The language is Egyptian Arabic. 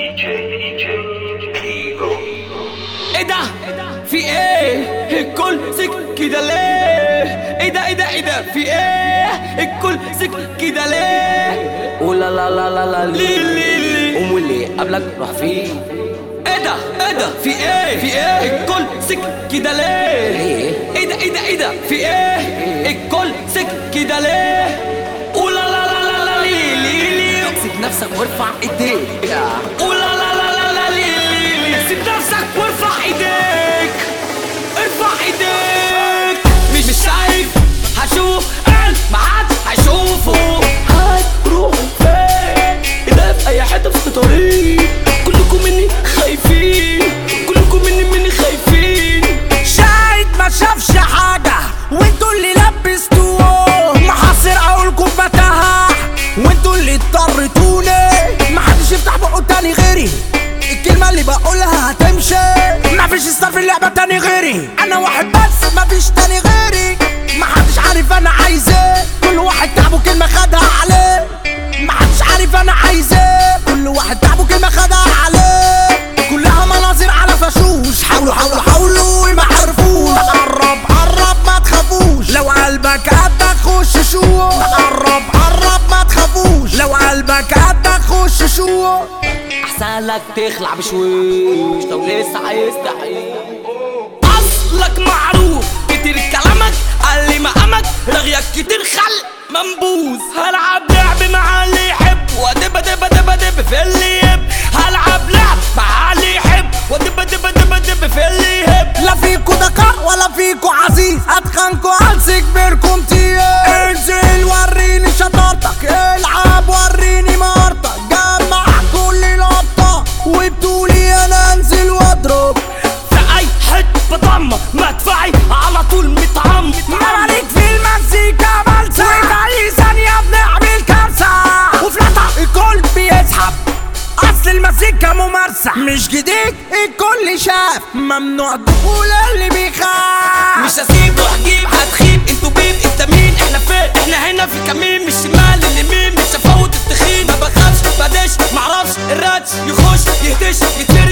DJ, DJ, Eagle. ايه ده في ايه الكل سك كده ليه ايه ده ايه ده ايه ده في ايه الكل سك كده ليه ولا لا لا لا لا ليه ليه ليه قوم واللي قبلك روح فيه ايه ده ايه ده في ايه في ايه الكل سك كده ليه ليه؟ ايه ده ايه ده ايه ده في ايه الكل سك كده ليه ولا لا لا لا لا ليه ليه ليه امسك نفسك وارفع ايديك ولا لا لا لا لا ليه ليه ليه سيب نفسك وارفع ايديك ارفع ايديك مش مش شايف هشوف قال ما حد هيشوفه هتروح فين ده في اي حته في طريق كلكم مني خايفين كلكم مني مني خايفين شاهد ما شافش حاجة وانتوا اللي لبستوه محاصر عقولكم فتحة وانتوا اللي اضطرتوني محدش يفتح بقه تاني غيري الكلمة اللي بقولها هتمشي مفيش ستار في اللعبة تاني غيري انا واحد بس مفيش تاني غيري محدش عارف انا عايز ايه كل واحد تعبه كلمة خدها عليه محدش عارف انا عايز ايه كل واحد تعبه كلمة خدها عليه كلها مناظر على فشوش حاولوا حاولوا حاولوا ما عرفوش قرب قرب ما تخافوش لو قلبك قدك خش شو قرب قرب ما تخافوش لو قلبك قدك خش شو احسن لك تخلع بشويش لو لسه عايز تعيش اصلك معروف كتير كلامك قال لي مقامك رغيك كتير خلق منبوذ هلعب لعب مع اللي يحب وادب دب دب دب في اللي يهب هلعب لعب مع اللي يحب وادب دب دب دب في اللي يهب لا فيكو دكار ولا فيكو عزيز اتخنكو امسك بيركم تيه انزل وريني شطارتك العب وريني مهارتك جمع كل لقطة وبتقولي انا انزل واضرب في اي حته بضمه مدفعي على طول متعم مماليك في المزيكا بلسة وفي اي ثانية بنعمل كارثة وفلاتة الكل بيسحب اصل المزيكا ممارسة مش جديد الكل شاف ممنوع دخول اللي بيخاف مش هسيب روح جيب هتخيب انتوا بيب انت مين احنا فين احنا هنا في كمين مش شمال اليمين مش هفوت التخين ما بخافش بدش معرفش الراتش يخش يهدش يتفرق